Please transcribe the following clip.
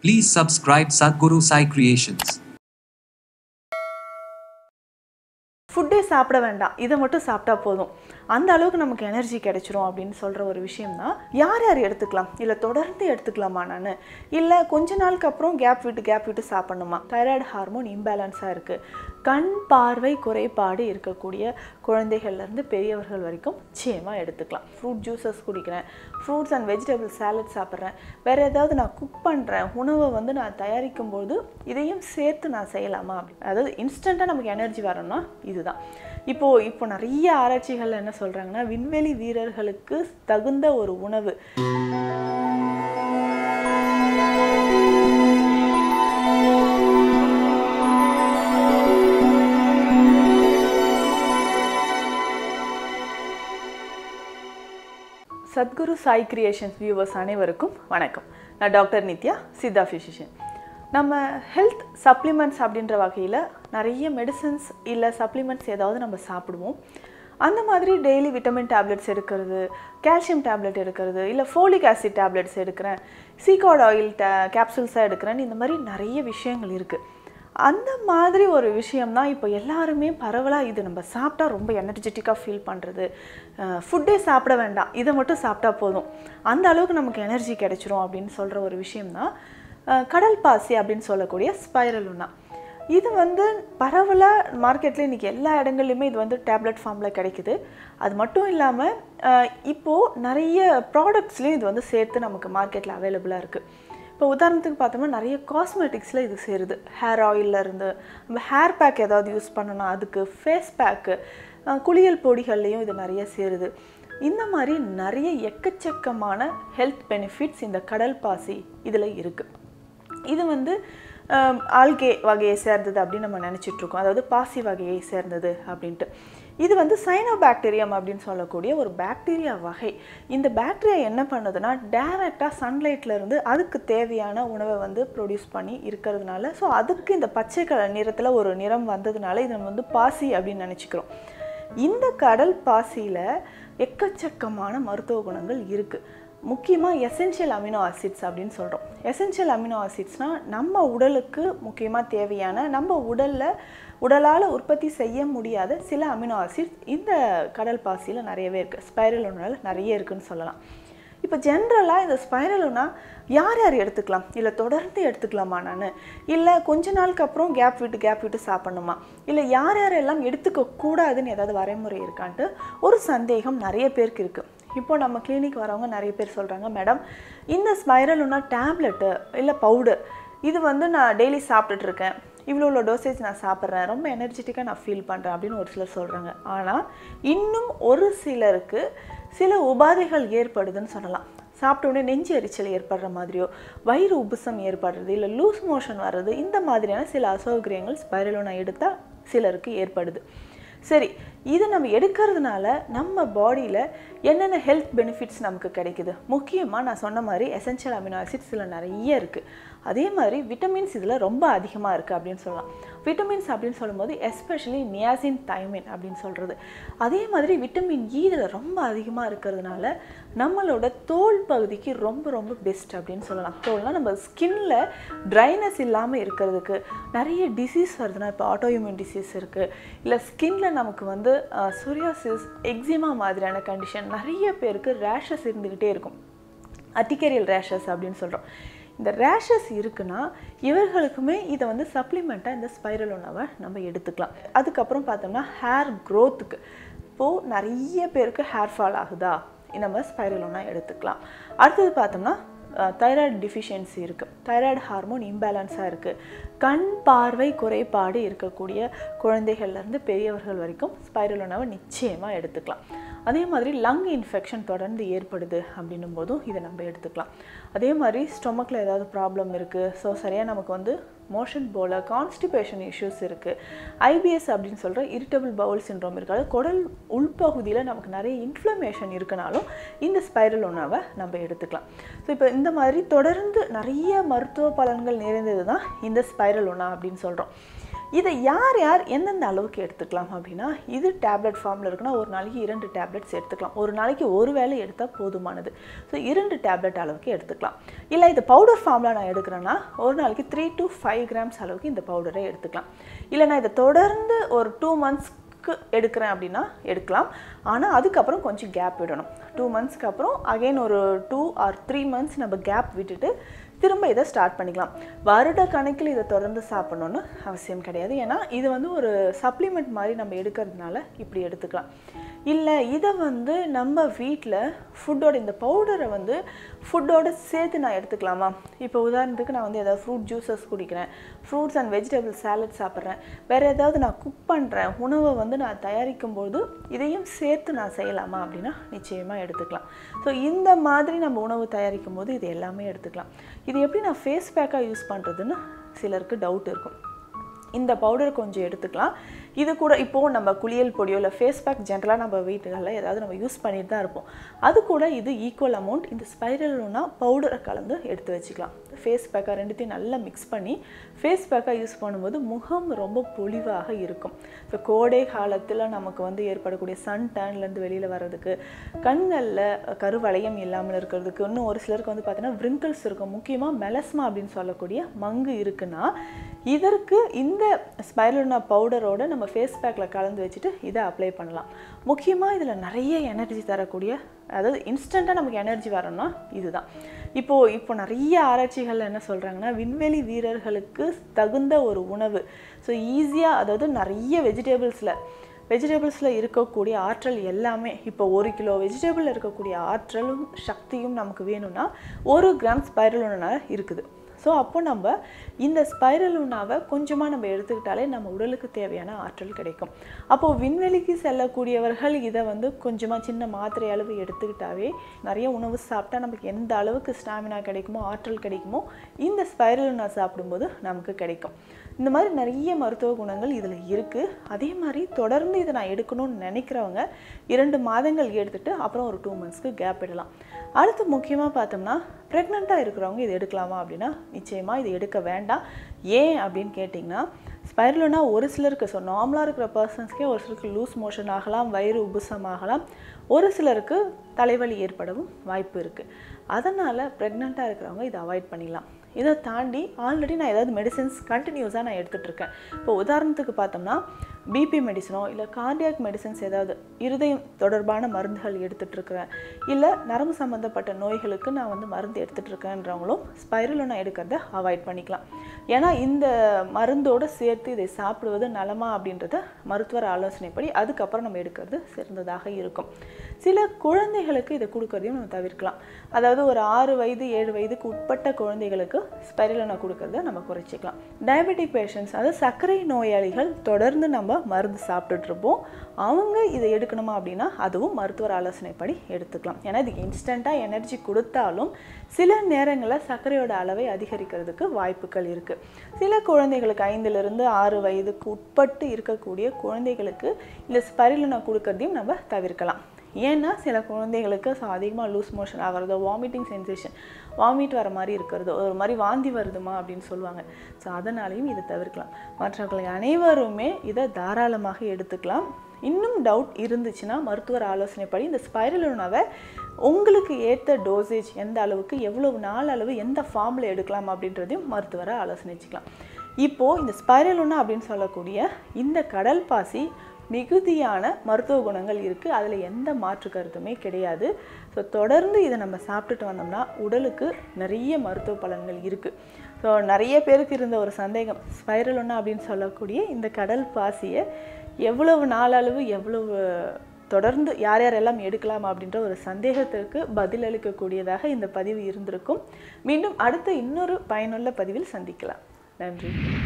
Please subscribe Sadhguru Sai Creations. ஃபுட்டே சாப்பிட வேண்டாம் இதை மட்டும் சாப்பிட்டா போதும் அந்த அளவுக்கு நமக்கு எனர்ஜி கிடைச்சிரும் அப்படின்னு சொல்கிற ஒரு விஷயம் தான் யார் யார் எடுத்துக்கலாம் இல்லை தொடர்ந்து எடுத்துக்கலாமா நான் இல்லை கொஞ்ச நாளுக்கு அப்புறம் கேப் விட்டு கேப் விட்டு சாப்பிடணுமா தைராய்டு ஹார்மோன் இம்பேலன்ஸாக இருக்குது கண் பார்வை குறைபாடு இருக்கக்கூடிய குழந்தைகள்லேருந்து பெரியவர்கள் வரைக்கும் நிச்சயமாக எடுத்துக்கலாம் ஃப்ரூட் ஜூஸஸ் குடிக்கிறேன் ஃப்ரூட்ஸ் அண்ட் வெஜிடபிள் சாலட் சாப்பிட்றேன் வேறு ஏதாவது நான் குக் பண்ணுறேன் உணவை வந்து நான் தயாரிக்கும் போது இதையும் சேர்த்து நான் செய்யலாமா அப்படி அதாவது இன்ஸ்டண்ட்டாக நமக்கு எனர்ஜி வரணும்னா இதுதான் இப்போது இப்போ நிறைய ஆராய்ச்சிகள் என்ன சொல்கிறாங்கன்னா விண்வெளி வீரர்களுக்கு தகுந்த ஒரு உணவு சத்குரு சாய் கிரியேஷன்ஸ் வியூவர்ஸ் அனைவருக்கும் வணக்கம் நான் டாக்டர் நித்யா சித்தா ஃபிசிஷியன் நம்ம ஹெல்த் சப்ளிமெண்ட்ஸ் அப்படின்ற வகையில் நிறைய மெடிசன்ஸ் இல்லை சப்ளிமெண்ட்ஸ் ஏதாவது நம்ம சாப்பிடுவோம் அந்த மாதிரி டெய்லி விட்டமின் டேப்லெட்ஸ் எடுக்கிறது கால்சியம் டேப்லெட் எடுக்கிறது இல்லை ஃபோலிக் ஆசிட் டேப்லெட்ஸ் எடுக்கிறேன் சீகாட் ஆயில் டே கேப்சூல்ஸாக எடுக்கிறேன்னு இந்த மாதிரி நிறைய விஷயங்கள் இருக்குது அந்த மாதிரி ஒரு விஷயம்தான் இப்போ எல்லாருமே பரவலாக இது நம்ம சாப்பிட்டா ரொம்ப எனர்ஜெட்டிக்காக ஃபீல் பண்ணுறது ஃபுட்டே சாப்பிட வேண்டாம் இதை மட்டும் சாப்பிட்டா போதும் அந்த அளவுக்கு நமக்கு எனர்ஜி கிடைச்சிரும் அப்படின்னு சொல்கிற ஒரு விஷயம்தான் அஹ், கடல் பாசி அப்படின்னு சொல்லக்கூடிய ஸ்பைரலுன்னா இது வந்து பரவலாக மார்க்கெட்டில் இன்றைக்கி எல்லா இடங்கள்லையுமே இது வந்து டேப்லெட் ஃபார்மில் கிடைக்குது அது மட்டும் இல்லாமல் இப்போது நிறைய ப்ராடக்ட்ஸ்லேயும் இது வந்து சேர்த்து நமக்கு மார்க்கெட்டில் அவைலபிளாக இருக்குது இப்போ உதாரணத்துக்கு பார்த்தோம்னா நிறைய காஸ்மெட்டிக்ஸில் இது சேருது ஹேர் ஆயிலில் இருந்து நம்ம ஹேர் பேக் ஏதாவது யூஸ் பண்ணணும் அதுக்கு ஃபேஸ் பேக்கு குளியல் பொடிகள்லேயும் இது நிறைய சேருது இந்த மாதிரி நிறைய எக்கச்சக்கமான ஹெல்த் பெனிஃபிட்ஸ் இந்த கடல் பாசி இதில் இருக்குது இது வந்து ஆம், ஆல்கே வகையை சேர்ந்தது அப்படின்னு நம்ம நினைச்சிட்டு இருக்கோம் அதாவது பாசி வகையை சேர்ந்தது அப்படின்ட்டு இது வந்து சைனோபாக்டீரியம் அப்படின்னு சொல்லக்கூடிய ஒரு பாக்டீரியா வகை இந்த பாக்டீரியா என்ன பண்ணுதுன்னா டைரெக்டாக சன்லைட்ல இருந்து அதுக்கு தேவையான உணவை வந்து ப்ரொடியூஸ் பண்ணி இருக்கிறதுனால ஸோ அதுக்கு இந்த பச்சை கலர் நிறத்தில் ஒரு நிறம் வந்ததுனால இதை நம்ம வந்து பாசி அப்படின்னு நினச்சிக்கிறோம் இந்த கடல் பாசியில் எக்கச்சக்கமான மருத்துவ குணங்கள் இருக்குது முக்கியமாக எசென்ஷியல் அமினோ ஆசிட்ஸ் அப்படின்னு சொல்கிறோம் எசென்ஷியல் அமினோ ஆசிட்ஸ்னால் நம்ம உடலுக்கு முக்கியமாக தேவையான நம்ம உடலில் உடலால் உற்பத்தி செய்ய முடியாத சில அமினோ ஆசிட்ஸ் இந்த கடல் பாசியில் நிறையவே இருக்குது ஸ்பைரல் ஒன்றால் நிறைய இருக்குன்னு சொல்லலாம் இப்போ ஜென்ரலாக இந்த ஸ்பைரலுனா யார் யார் எடுத்துக்கலாம் இல்லை தொடர்ந்து எடுத்துக்கலாமா நான் இல்லை கொஞ்ச நாளுக்கு அப்புறம் கேப் விட்டு கேப் விட்டு சாப்பிடணுமா இல்லை யார் யாரெல்லாம் எடுத்துக்க கூடாதுன்னு ஏதாவது வரைமுறை இருக்கான்ட்டு ஒரு சந்தேகம் நிறைய பேருக்கு இருக்குது இப்போ நம்ம கிளினிக் வரவங்க நிறைய பேர் சொல்கிறாங்க மேடம் இந்த ஸ்பைரலுனா டேப்லெட்டு இல்லை பவுடர் இது வந்து நான் டெய்லி சாப்பிட்டுட்டு இருக்கேன் இவ்வளோ இவ்வளோ டோசேஜ் நான் சாப்பிட்றேன் ரொம்ப எனர்ஜெட்டிக்காக நான் ஃபீல் பண்ணுறேன் அப்படின்னு ஒரு சிலர் சொல்கிறாங்க ஆனால் இன்னும் ஒரு சிலருக்கு சில உபாதைகள் ஏற்படுதுன்னு சொல்லலாம் சாப்பிட்ட உடனே நெஞ்சு எரிச்சல் ஏற்படுற மாதிரியோ வயிறு உப்புசம் ஏற்படுறது இல்லை லூஸ் மோஷன் வர்றது இந்த மாதிரியான சில அசௌகரியங்கள் ஸ்பைரலோனா எடுத்தால் சிலருக்கு ஏற்படுது சரி இது நம்ம எடுக்கிறதுனால நம்ம பாடியில் என்னென்ன ஹெல்த் பெனிஃபிட்ஸ் நமக்கு கிடைக்குது முக்கியமாக நான் சொன்ன மாதிரி எசென்ஷியல் அமினோ ஆசிட்ஸ் இதில் நிறைய இருக்குது அதே மாதிரி விட்டமின்ஸ் இதில் ரொம்ப அதிகமாக இருக்குது அப்படின்னு சொல்லலாம் விட்டமின்ஸ் அப்படின்னு சொல்லும்போது எஸ்பெஷலி நியாசின் தைமின் அப்படின்னு சொல்கிறது அதே மாதிரி விட்டமின் இ இதில் ரொம்ப அதிகமாக இருக்கிறதுனால நம்மளோட தோல் பகுதிக்கு ரொம்ப ரொம்ப பெஸ்ட் அப்படின்னு சொல்லலாம் தோல்னால் நம்ம ஸ்கின்ல ட்ரைனஸ் இல்லாமல் இருக்கிறதுக்கு நிறைய டிசீஸ் வருதுன்னா இப்போ ஆட்டோஇம்யூன் டிசீஸ் இருக்குது இல்லை ஸ்கின்ல நமக்கு வந்து சொரியாசிஸ் எக்ஸிமா மாதிரியான கண்டிஷன் நிறைய பேருக்கு ரேஷஸ் இருந்துக்கிட்டே இருக்கும் அட்டிகேரியல் ரேஷஸ் அப்படின்னு சொல்கிறோம் இந்த ரேஷஸ் இருக்குன்னா இவர்களுக்குமே இதை வந்து சப்ளிமெண்ட்டாக இந்த ஸ்பைரல் உணவை நம்ம எடுத்துக்கலாம் அதுக்கப்புறம் பார்த்தோம்னா ஹேர் க்ரோத்துக்கு இப்போது நிறைய பேருக்கு ஹேர் ஃபால் ஆகுதா நம்ம ஸ்பைரல் ஒன்றா எடுத்துக்கலாம் அடுத்தது பார்த்தோம்னா தைராய்டு டிஃபிஷியன்சி இருக்குது தைராய்டு ஹார்மோன் இம்பேலன்ஸாக இருக்குது கண் பார்வை குறைபாடு இருக்கக்கூடிய குழந்தைகள்லேருந்து பெரியவர்கள் வரைக்கும் ஸ்பைரல் உணவை நிச்சயமாக எடுத்துக்கலாம் அதே மாதிரி லங் இன்ஃபெக்ஷன் தொடர்ந்து ஏற்படுது அப்படின்னும் போதும் இதை நம்ம எடுத்துக்கலாம் அதே மாதிரி ஸ்டொமக்கில் ஏதாவது ப்ராப்ளம் இருக்குது ஸோ சரியாக நமக்கு வந்து மோஷன் போல கான்ஸ்டிபேஷன் இஷ்யூஸ் இருக்குது ஐபிஎஸ் அப்படின்னு சொல்கிற இரிட்டபிள் பவுல் சின்ரோம் இருக்காது குடல் உள்பகுதியில் நமக்கு நிறைய இன்ஃப்ளமேஷன் இருக்குனாலும் இந்த ஸ்பைரல் உணவை நம்ம எடுத்துக்கலாம் ஸோ இப்போ இந்த மாதிரி தொடர்ந்து நிறைய மருத்துவ பலன்கள் நிறைந்தது தான் இந்த ஸ்பைரல் உணா அப்படின்னு சொல்கிறோம் இதை யார் யார் எந்தெந்த அளவுக்கு எடுத்துக்கலாம் அப்படின்னா இது டேப்லெட் ஃபார்மில் இருக்குன்னா ஒரு நாளைக்கு இரண்டு டேப்லெட்ஸ் எடுத்துக்கலாம் ஒரு நாளைக்கு ஒரு வேளை எடுத்தால் போதுமானது ஸோ இரண்டு டேப்லெட் அளவுக்கு எடுத்துக்கலாம் இல்லை இது பவுடர் ஃபார்மில் நான் எடுக்கிறேன்னா ஒரு நாளைக்கு த்ரீ டு ஃபைவ் கிராம்ஸ் அளவுக்கு இந்த பவுடரை எடுத்துக்கலாம் இல்லை நான் இதை தொடர்ந்து ஒரு டூ மந்த்ஸ் எடுக்கிறேன் அப்படின்னா எடுக்கலாம் ஆனால் அதுக்கப்புறம் கொஞ்சம் கேப் விடணும் டூ மந்த்ஸ்க்கு அப்புறம் அகைன் ஒரு டூ ஆர் த்ரீ மந்த்ஸ் நம்ம கேப் விட்டுட்டு திரும்ப இதை ஸ்டார்ட் பண்ணிக்கலாம் வருட கணக்கில் இதை தொடர்ந்து சாப்பிடணுன்னு அவசியம் கிடையாது ஏன்னா இது வந்து ஒரு சப்ளிமெண்ட் மாதிரி நம்ம எடுக்கிறதுனால இப்படி எடுத்துக்கலாம் இல்லை இதை வந்து நம்ம வீட்டில் ஃபுட்டோட இந்த பவுடரை வந்து ஃபுட்டோட சேர்த்து நான் எடுத்துக்கலாமா இப்போ உதாரணத்துக்கு நான் வந்து ஏதாவது ஃப்ரூட் ஜூஸஸ் குடிக்கிறேன் ஃப்ரூட்ஸ் அண்ட் வெஜிடபிள் சாலட் சாப்பிட்றேன் வேறு ஏதாவது நான் குக் பண்ணுறேன் உணவை வந்து நான் தயாரிக்கும் போது இதையும் சேர்த்து நான் செய்யலாமா அப்படின்னா நிச்சயமாக எடுத்துக்கலாம் ஸோ இந்த மாதிரி நம்ம உணவு தயாரிக்கும் போது இது எல்லாமே எடுத்துக்கலாம் இது எப்படி நான் ஃபேஸ் பேக்காக யூஸ் பண்ணுறதுன்னு சிலருக்கு டவுட் இருக்கும் இந்த பவுடர் கொஞ்சம் எடுத்துக்கலாம் இது கூட இப்போது நம்ம குளியல் பொடியோ இல்லை ஃபேஸ் பேக் ஜென்ரலாக நம்ம வீட்டுகளில் ஏதாவது நம்ம யூஸ் பண்ணிட்டு தான் இருப்போம் அது கூட இது ஈக்குவல் அமௌண்ட் இந்த ஸ்பைரல்னா பவுடரை கலந்து எடுத்து வச்சுக்கலாம் ஃபேஸ் பேக்காக ரெண்டுத்தையும் நல்லா மிக்ஸ் பண்ணி ஃபேஸ் பேக்காக யூஸ் பண்ணும்போது முகம் ரொம்ப பொலிவாக இருக்கும் இப்போ கோடை காலத்தில் நமக்கு வந்து ஏற்படக்கூடிய சன் டேன்லேருந்து வெளியில் வர்றதுக்கு கண்களில் கருவளையம் இல்லாமல் இருக்கிறதுக்கு இன்னும் ஒரு சிலருக்கு வந்து பார்த்தீங்கன்னா விரிங்கிள்ஸ் இருக்கும் முக்கியமாக மெலஸ்மா அப்படின்னு சொல்லக்கூடிய மங்கு இருக்குன்னா இதற்கு இந்த ஸ்பைரலுனா பவுடரோட நம்ம ஃபேஸ் பேக்கில் கலந்து வச்சுட்டு இதை அப்ளை பண்ணலாம் முக்கியமாக இதில் நிறைய எனர்ஜி தரக்கூடிய அதாவது இன்ஸ்டண்ட்டாக நமக்கு எனர்ஜி வரணும்னா இதுதான் இப்போது இப்போ நிறைய ஆராய்ச்சிகள் என்ன சொல்கிறாங்கன்னா விண்வெளி வீரர்களுக்கு தகுந்த ஒரு உணவு ஸோ ஈஸியாக அதாவது நிறைய வெஜிடபிள்ஸில் வெஜிடபிள்ஸில் இருக்கக்கூடிய ஆற்றல் எல்லாமே இப்போ ஒரு கிலோ வெஜிடபிளில் இருக்கக்கூடிய ஆற்றலும் சக்தியும் நமக்கு வேணும்னா ஒரு கிராம் ஸ்பைரலுனா இருக்குது ஸோ அப்போ நம்ம இந்த ஸ்பைரல் உணாவை கொஞ்சமாக நம்ம எடுத்துக்கிட்டாலே நம்ம உடலுக்கு தேவையான ஆற்றல் கிடைக்கும் அப்போது விண்வெளிக்கு செல்லக்கூடியவர்கள் இதை வந்து கொஞ்சமாக சின்ன மாத்திரை அளவு எடுத்துக்கிட்டாவே நிறைய உணவு சாப்பிட்டா நமக்கு எந்த அளவுக்கு ஸ்டாமினா கிடைக்குமோ ஆற்றல் கிடைக்குமோ இந்த ஸ்பைரல் உணா சாப்பிடும்போது நமக்கு கிடைக்கும் இந்த மாதிரி நிறைய மருத்துவ குணங்கள் இதில் இருக்குது அதே மாதிரி தொடர்ந்து இதை நான் எடுக்கணும்னு நினைக்கிறவங்க இரண்டு மாதங்கள் எடுத்துட்டு அப்புறம் ஒரு டூ மந்த்ஸ்க்கு கேப் விடலாம் அடுத்து முக்கியமாக பார்த்தோம்னா ப்ரெக்னெண்ட்டாக இருக்கிறவங்க இது எடுக்கலாமா அப்படின்னா நிச்சயமாக இது எடுக்க வேண்டாம் ஏன் அப்படின்னு கேட்டிங்கன்னா ஸ்பைரலுனா ஒரு சிலருக்கு ஸோ நார்மலாக இருக்கிற பர்சன்ஸ்க்கே ஒரு சிலருக்கு லூஸ் மோஷன் ஆகலாம் வயிறு உபுசம் ஆகலாம் ஒரு சிலருக்கு தலைவலி ஏற்படவும் வாய்ப்பு இருக்குது அதனால் ப்ரெக்னெண்ட்டாக இருக்கிறவங்க இதை அவாய்ட் பண்ணிடலாம் இதை தாண்டி ஆல்ரெடி நான் ஏதாவது மெடிசின்ஸ் கண்டினியூஸாக நான் எடுத்துகிட்ருக்கேன் இப்போ உதாரணத்துக்கு பார்த்தோம்னா பிபி மெடிசனோ இல்லை கார்டியாக் மெடிசன்ஸ் ஏதாவது இருதயம் தொடர்பான மருந்துகள் எடுத்துகிட்ருக்கிறேன் இல்லை நரம்பு சம்மந்தப்பட்ட நோய்களுக்கு நான் வந்து மருந்து எடுத்துகிட்ருக்கேன்றவங்களும் ஸ்பைரலுனா எடுக்கிறத அவாய்ட் பண்ணிக்கலாம் ஏன்னா இந்த மருந்தோடு சேர்த்து இதை சாப்பிடுவது நலமா அப்படின்றத மருத்துவர் ஆலோசனைப்படி அதுக்கப்புறம் நம்ம எடுக்கிறது சிறந்ததாக இருக்கும் சில குழந்தைகளுக்கு இதை கொடுக்கறதையும் நம்ம தவிர்க்கலாம் அதாவது ஒரு ஆறு வயது ஏழு வயதுக்கு உட்பட்ட குழந்தைகளுக்கு ஸ்பைரலுனா கொடுக்கறத நம்ம குறைச்சிக்கலாம் டயபெட்டிக் பேஷண்ட்ஸ் அதாவது சர்க்கரை நோயாளிகள் தொடர்ந்து நம்ம மருந்து சாப்பிட்டுட்டு இருப்போம் அவங்க இதை எடுக்கணுமா அப்படின்னா அதுவும் மருத்துவர் ஆலோசனைப்படி எடுத்துக்கலாம் ஏன்னா இதுக்கு இன்ஸ்டண்ட்டாக எனர்ஜி கொடுத்தாலும் சில நேரங்களில் சர்க்கரையோட அளவை அதிகரிக்கிறதுக்கு வாய்ப்புகள் இருக்குது சில குழந்தைகளுக்கு ஐந்துலேருந்து ஆறு வயதுக்கு உட்பட்டு இருக்கக்கூடிய குழந்தைகளுக்கு இந்த ஸ்பைரலுனா கொடுக்கறதையும் நம்ம தவிர்க்கலாம் ஏன்னா சில குழந்தைகளுக்கு ஸோ அதிகமாக லூஸ் மோஷன் ஆகிறதோ வாமிட்டிங் சென்சேஷன் வாமிட் வர மாதிரி இருக்கிறதோ ஒரு மாதிரி வாந்தி வருதுமா அப்படின்னு சொல்லுவாங்க ஸோ அதனாலையும் இதை தவிர்க்கலாம் மற்றவர்கள் அனைவருமே இதை தாராளமாக எடுத்துக்கலாம் இன்னும் டவுட் இருந்துச்சுன்னா மருத்துவர் ஆலோசனைப்படி இந்த ஸ்பைரல் உணவை உங்களுக்கு ஏற்ற டோசேஜ் எந்த அளவுக்கு எவ்வளவு நாள் அளவு எந்த ஃபார்மில் எடுக்கலாம் அப்படின்றதையும் மருத்துவரை ஆலோசனைச்சிக்கலாம் இப்போது இந்த ஸ்பைரல் உணா அப்படின்னு சொல்லக்கூடிய இந்த கடல் பாசி மிகுதியான மருத்துவ குணங்கள் இருக்குது அதில் எந்த மாற்று கருத்துமே கிடையாது ஸோ தொடர்ந்து இதை நம்ம சாப்பிட்டுட்டு வந்தோம்னா உடலுக்கு நிறைய மருத்துவ பலன்கள் இருக்குது ஸோ நிறைய பேருக்கு இருந்த ஒரு சந்தேகம் ஸ்பைரலுன்னா அப்படின்னு சொல்லக்கூடிய இந்த கடல் பாசியை எவ்வளவு நாளளவு எவ்வளவு தொடர்ந்து யார் யாரெல்லாம் எடுக்கலாம் அப்படின்ற ஒரு சந்தேகத்திற்கு பதிலளிக்கக்கூடியதாக இந்த பதிவு இருந்திருக்கும் மீண்டும் அடுத்த இன்னொரு பயனுள்ள பதிவில் சந்திக்கலாம் நன்றி